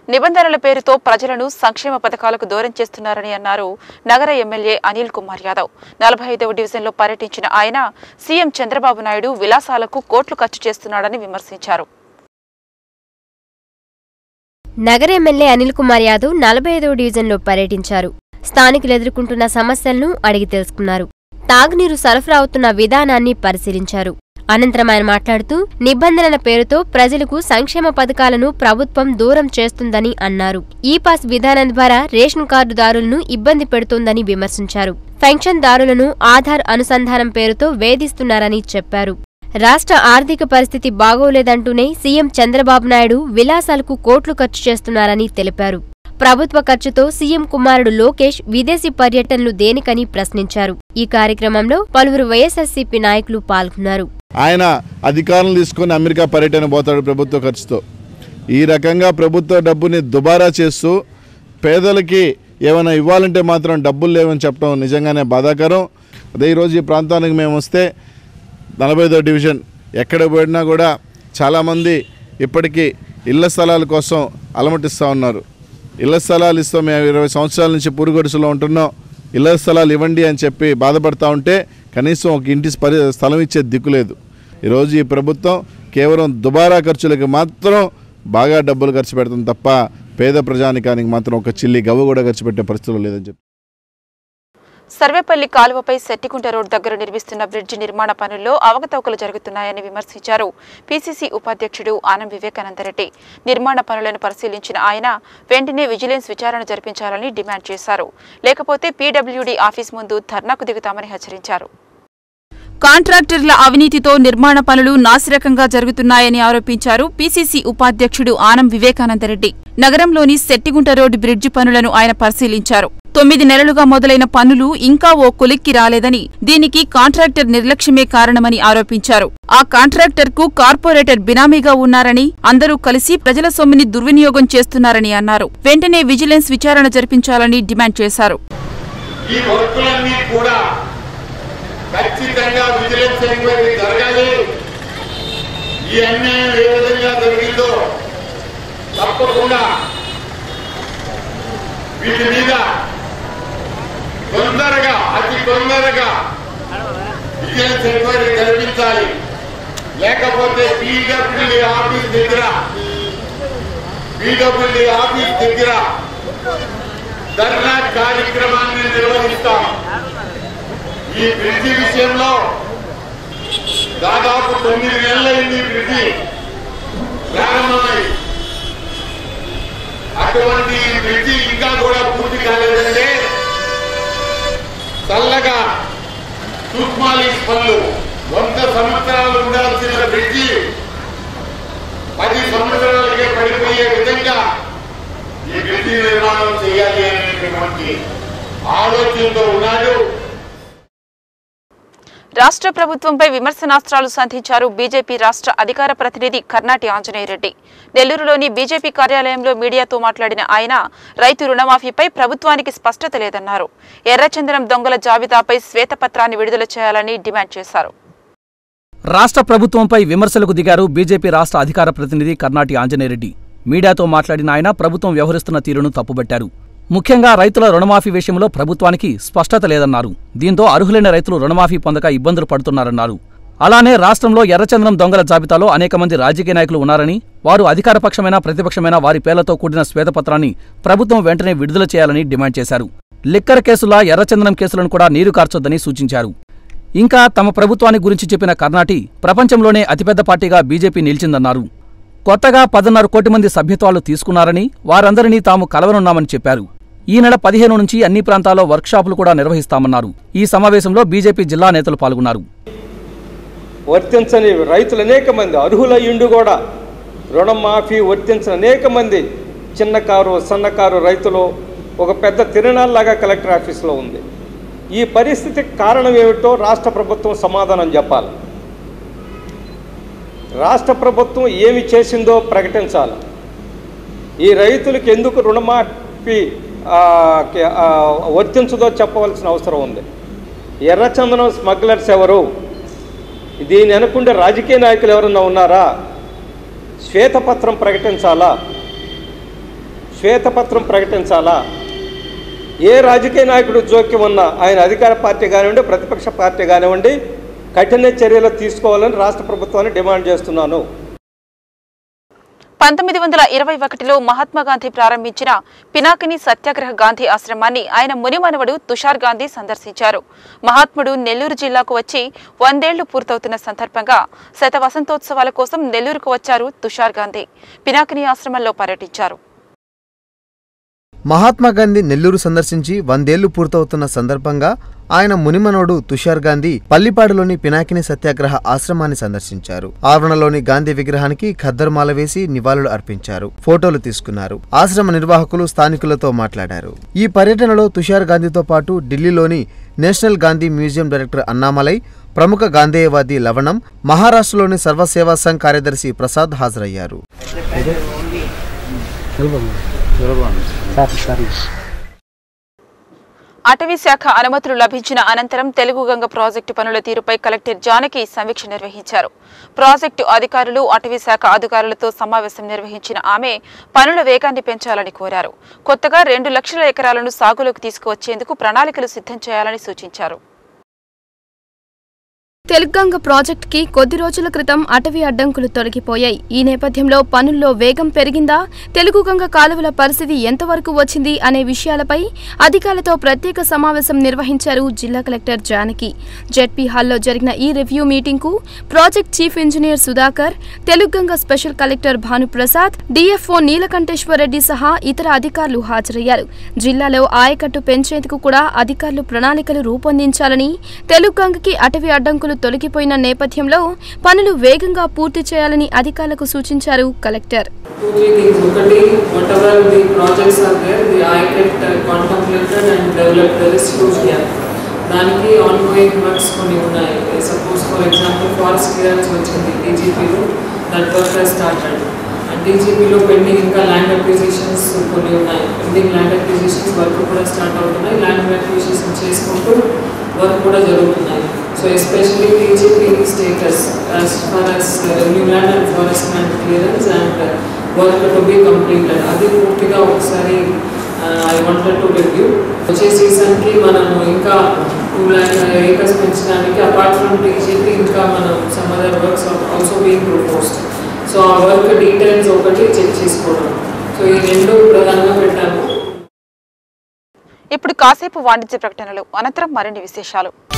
నిబంధనల పేరుతో ప్రజలను సంక్షేమ పథకాలకు దూరం చేస్తున్నారని అన్నారు నగర ఎమ్మెల్యే అనిల్ కుమార్ యాదవ్ నలభై ఐదవ డివిజన్లో పర్యటించిన ఆయన సీఎం చంద్రబాబు నాయుడు విలాసాలకు కోట్లు ఖర్చు చేస్తున్నాడని విమర్శించారు నగర ఎమ్మెల్యే అనిల్ కుమార్ యాదవ్ నలభై ఐదవ డివిజన్లో పర్యటించారు స్థానికులు ఎదుర్కొంటున్న సమస్యలను అడిగి తెలుసుకున్నారు తాగునీరు సరఫరా అవుతున్న విధానాన్ని పరిశీలించారు అనంతరం ఆయన మాట్లాడుతూ నిబంధనల పేరుతో ప్రజలకు సంక్షేమ పథకాలను ప్రభుత్వం దూరం చేస్తుందని అన్నారు ఈ పాస్ విధానం ద్వారా రేషన్ కార్డుదారులను ఇబ్బంది పెడుతోందని విమర్శించారు పెన్షన్దారులను ఆధార్ అనుసంధానం పేరుతో వేధిస్తున్నారని చెప్పారు రాష్ట్ర ఆర్థిక పరిస్థితి బాగోలేదంటూనే సీఎం చంద్రబాబు నాయుడు విలాసాలకు కోట్లు ఖర్చు చేస్తున్నారని తెలిపారు ప్రభుత్వ ఖర్చుతో సీఎం కుమారుడు లోకేష్ విదేశీ పర్యటనలు దేనికని ప్రశ్నించారు ఈ కార్యక్రమంలో పలువురు వైఎస్ఆర్సీపీ నాయకులు పాల్గొన్నారు ఆయన అధికారం తీసుకొని అమెరికా పర్యటన పోతాడు ప్రభుత్వ ఖర్చుతో ఈ రకంగా ప్రభుత్వ డబ్బుని దుబారా చేస్తూ పేదలకి ఏమైనా ఇవ్వాలంటే మాత్రం డబ్బులు లేవని చెప్పడం నిజంగానే బాధాకరం అదే ఈరోజు ఈ ప్రాంతానికి మేము వస్తే నలభై డివిజన్ ఎక్కడ పోయినా కూడా చాలామంది ఇప్పటికీ ఇళ్ల స్థలాల కోసం అలమటిస్తూ ఉన్నారు ఇళ్ల స్థలాలు ఇస్తాం మేము ఇరవై సంవత్సరాల నుంచి పూరుగొడుసులో ఉంటున్నాం ఇళ్ల స్థలాలు ఇవ్వండి అని చెప్పి బాధపడతా ఉంటే కనీసం ఒక ఇంటి పరి స్థలం ఇచ్చే దిక్కు లేదు ఈరోజు ఈ ప్రభుత్వం కేవలం దుబారా ఖర్చులకు మాత్రం బాగా డబ్బులు ఖర్చు పెడుతుంది తప్ప పేద ప్రజానికానికి మాత్రం ఒక చిల్లి గవ్వ కూడా ఖర్చు పెట్టే పరిస్థితులు లేదని చెప్పి సర్వేపల్లి కాలువపై సెట్టికుంట రోడ్ దగ్గర నిర్మిస్తున్న బ్రిడ్జి నిర్మాణ పనుల్లో అవకతవకలు జరుగుతున్నాయని విమర్శించారు పీసీసీ ఉపాధ్యక్షుడు ఆనం వివేకానందరెడ్డి నిర్మాణ పనులను పరిశీలించిన ఆయన వెంటనే విజిలెన్స్ విచారణ జరిపించాలని డిమాండ్ చేశారు లేకపోతే పీడబ్ల్యూడీ ఆఫీస్ ముందు ధర్నాకు దిగుతామని హెచ్చరించారు కాంట్రాక్టర్ల అవినీతితో నిర్మాణ పనులు నాసిరకంగా జరుగుతున్నాయని ఆరోపించారు పీసీసీ ఉపాధ్యక్షుడు ఆనం వివేకానందరెడ్డి నగరంలోని సెట్టిగుంట రోడ్డు బ్రిడ్జి పనులను ఆయన పరిశీలించారు తొమ్మిది నెలలుగా మొదలైన పనులు ఇంకా ఓ కొలిక్కి రాలేదని దీనికి కాంట్రాక్టర్ నిర్లక్ష్యమే కారణమని ఆరోపించారు ఆ కాంట్రాక్టర్ కు కార్పొరేటర్ బినామీగా ఉన్నారని అందరూ కలిసి ప్రజల సొమ్ముని దుర్వినియోగం చేస్తున్నారని అన్నారు వెంటనే విజిలెన్స్ విచారణ జరిపించాలని డిమాండ్ చేశారు ఈ వర్కులన్నీ కూడా ఖచ్చితంగా విజిలెన్స్ ఎంక్వైరీ జరగాలి ఈ అన్యాయం ఏ విధంగా జరిగిందో తప్పకుండా వీటి మీద తొందరగా అతి తొందరగా విజిలెన్స్ ఎంక్వైరీ జరిపించాలి లేకపోతే పీడబ్ల్యూడి ఆఫీస్ దగ్గర పీడబ్ల్యూడి ఆఫీస్ దగ్గర ధర్నా కార్యక్రమాన్ని నిర్వహిస్తాం ఈ బ్రిడ్జి విషయంలో దాదాపు తొమ్మిది నెలలైంది ఈ బ్రిడ్జి ప్రారంభమై అటువంటి ఈ బ్రిడ్జి ఇంకా కూడా పూర్తి కాలేదంటే చల్లగా సూక్మాలిష్ పనులు వంద సంవత్సరాలు ఉండాల్సిన బ్రిడ్జి పది సంవత్సరాలకే పడిపోయే విధంగా ఈ బ్రిడ్జి నిర్మాణం చేయాలి అనేటువంటి ఆలోచనతో ఉన్నాడు రాష్ట్ర ప్రభుత్వంపై విమర్శనాస్త్రాలు సంధించారు బీజేపీ రాష్ట్ర అధికార ప్రతినిధి కర్నాటి ఆంజనేయరెడ్డి నెల్లూరులోని బీజేపీ కార్యాలయంలో మీడియాతో మాట్లాడిన ఆయన రైతు రుణమాఫీపై ప్రభుత్వానికి స్పష్టత లేదన్నారు ఎర్రచందనం దొంగల జాబితాపై శ్వేతపత్రాన్ని విడుదల చేయాలని డిమాండ్ చేశారు రాష్ట్ర ప్రభుత్వంపై విమర్శలకు దిగారు బీజేపీ రాష్ట్ర అధికార ప్రతినిధి కర్నాటి ఆంజనేయరెడ్డి మీడియాతో మాట్లాడిన ఆయన ప్రభుత్వం వ్యవహరిస్తున్న తీరును తప్పుబట్టారు ముఖ్యంగా రైతుల రుణమాఫీ విషయంలో ప్రభుత్వానికి స్పష్టత లేదన్నారు దీంతో అర్హులైన రైతులు రుణమాఫీ పొందక ఇబ్బందులు పడుతున్నారన్నారు అలానే రాష్ట్రంలో ఎర్రచందనం దొంగల జాబితాలో అనేక మంది రాజకీయ నాయకులు ఉన్నారని వారు అధికారపక్షమైన ప్రతిపక్షమైన వారి పేర్లతో కూడిన శ్వేతపత్రాన్ని ప్రభుత్వం వెంటనే విడుదల చేయాలని డిమాండ్ చేశారు లిక్కర్ కేసులా ఎర్రచందనం కేసులను కూడా నీరు కార్చొద్దని సూచించారు ఇంకా తమ ప్రభుత్వాన్ని గురించి చెప్పిన కర్ణాటి ప్రపంచంలోనే అతిపెద్ద పార్టీగా బీజేపీ నిలిచిందన్నారు కొత్తగా పదన్నర కోటి మంది సభ్యత్వాలు తీసుకున్నారని వారందరినీ తాము కలవనున్నామని చెప్పారు ఈ నెల పదిహేను నుంచి అన్ని ప్రాంతాల్లో వర్క్షాపులు కూడా నిర్వహిస్తామన్నారు ఈ సమావేశంలో బీజేపీ జిల్లా నేతలు పాల్గొన్నారు వర్తించని రైతులు అనేక మంది అర్హులయ్యుండి కూడా రుణమాఫీ వర్తించని అనేక మంది చిన్నకారు సన్నకారు రైతులు ఒక పెద్ద తిరణాల్లాగా కలెక్టర్ ఆఫీస్లో ఉంది ఈ పరిస్థితికి కారణం ఏమిటో రాష్ట్ర ప్రభుత్వం సమాధానం చెప్పాలి రాష్ట్ర ప్రభుత్వం ఏమి చేసిందో ప్రకటించాలి ఈ రైతులకు ఎందుకు రుణమాఫీ ఆ, కి- ఆ, వర్తించదో చెప్పవలసిన అవసరం ఉంది ఎర్రచందనం స్మగ్లర్స్ ఎవరు దీని అనుకుంటే రాజకీయ నాయకులు ఎవరన్నా ఉన్నారా శ్వేతపత్రం ప్రకటించాలా శ్వేతపత్రం ప్రకటించాలా ఏ రాజకీయ నాయకుడు జోక్యం ఉన్నా ఆయన అధికార పార్టీ కానివ్వండి ప్రతిపక్ష పార్టీ కానివ్వండి కఠిన చర్యలు తీసుకోవాలని రాష్ట్ర ప్రభుత్వాన్ని డిమాండ్ చేస్తున్నాను పంతొమ్మిది వందల ఇరవై ఒకటిలో మహాత్మా గాంధీ ప్రారంభించిన పినాకిని సత్యాగ్రహ గాంధీ ఆశ్రమాన్ని ఆయన మునిమనవడు తుషార్ గాంధీ సందర్శించారు మహాత్ముడు నెల్లూరు జిల్లాకు వచ్చి వందేళ్లు పూర్తవుతున్న సందర్భంగా శత వసంతోత్సవాల కోసం నెల్లూరుకు వచ్చారు తుషార్ గాంధీ పినాకిని ఆశ్రమంలో పర్యటించారు మహాత్మా గాంధీ నెల్లూరు సందర్శించి వందేళ్లు పూర్తవుతున్న సందర్భంగా ఆయన మునిమనోడు తుషార్ గాంధీ పల్లిపాడులోని పినాకిని సత్యాగ్రహ ఆశ్రమాన్ని సందర్శించారు ఆవరణలోని గాంధీ విగ్రహానికి ఖద్దరుమాల వేసి నివాళులు అర్పించారు ఫోటోలు తీసుకున్నారు ఆశ్రమ నిర్వాహకులు స్థానికులతో మాట్లాడారు ఈ పర్యటనలో తుషార్ గాంధీతో పాటు ఢిల్లీలోని National Gandhi museum director Annamalai ప్రముఖ గాంధేయవాది లవణం మహారాష్ట్రలోని సర్వసేవా సంఘ్ కార్యదర్శి ప్రసాద్ హాజరయ్యారు అటవీ శాఖ అనుమతులు లభించిన అనంతరం తెలుగు గంగ ప్రాజెక్టు పనుల తీరుపై కలెక్టర్ జానకి సమీక్ష నిర్వహించారు ప్రాజెక్టు అధికారులు అటవీ శాఖ అధికారులతో సమావేశం నిర్వహించిన ఆమె పనుల వేగాన్ని పెంచాలని కోరారు కొత్తగా రెండు లక్షల ఎకరాలను సాగులోకి తీసుకువచ్చేందుకు ప్రణాళికలు సిద్ధం చేయాలని సూచించారు తెలుగంగ ప్రాజెక్టుకి కొద్ది రోజుల క్రితం అటవీ అడ్డంకులు తొలగిపోయాయి ఈ నేపథ్యంలో పనుల్లో వేగం పెరిగిందా తెలుగు గంగ కాలువల పరిస్థితి ఎంతవరకు వచ్చింది అనే విషయాలపై అధికారులతో ప్రత్యేక సమావేశం నిర్వహించారు జిల్లా కలెక్టర్ జానకి జెడ్పీ హాల్లో జరిగిన ఈ రివ్యూ మీటింగ్కు project chief engineer Sudhakar Telugu Ganga special collector Bhanuprasad DFO Neelakanteshwar Reddy సహా ఇతర అధికారులు హాజరయ్యారు జిల్లాలో ఆయకట్టు పెంచేందుకు కూడా అధికారులు ప్రణాళికలు రూపొందించాలని తెలుగంగకి అటవీ అడ్డంకులు తొలగిపోయిన నేపథ్యంలో పనులు వేగంగా పూర్తి చేయాలని అధికారులకు సూచించారు కలెక్టర్ two three things ఒకటి whatever the projects are there the ICAT uh, contemplated and developed there is huge gap దానికి ఆన్ గోయింగ్ వర్క్స్ కొన్ని ఉన్నాయి suppose for example forest clearance వచ్చింది టీజీపీలో that work has started and టీజీపీలో pending ఇంకా land acquisitions కొన్ని ఉన్నాయి pending land acquisitions work కూడా స్టార్ట్ అవుతున్నాయి ల్యాండ్ అక్విజిషన్ చేసుకుంటూ వర్క్ కూడా జరుగుతున్నాయి so especially TGP status as far as revenue land and forest land clearance and work to be completed అది పూర్తిగా ఒకసారి ఐ వాంటెడ్ టు రివ్యూ వచ్చే సీజన్కి మనము ఇంకా టూ ల్యాక్ ఏకర్స్ పెంచడానికి అపార్ట్ ఫ్రమ్ టీజీపీ ఇంకా మనం some other works also being proposed so ఆ వర్క్ డీటెయిల్స్ ఒకటి చెక్ చేసుకోవడం సో ఈ రెండు ప్రధానంగా పెట్టాము ఇప్పుడు కాసేపు వాణిజ్య ప్రకటనలు అనంతరం మరిన్ని విశేషాలు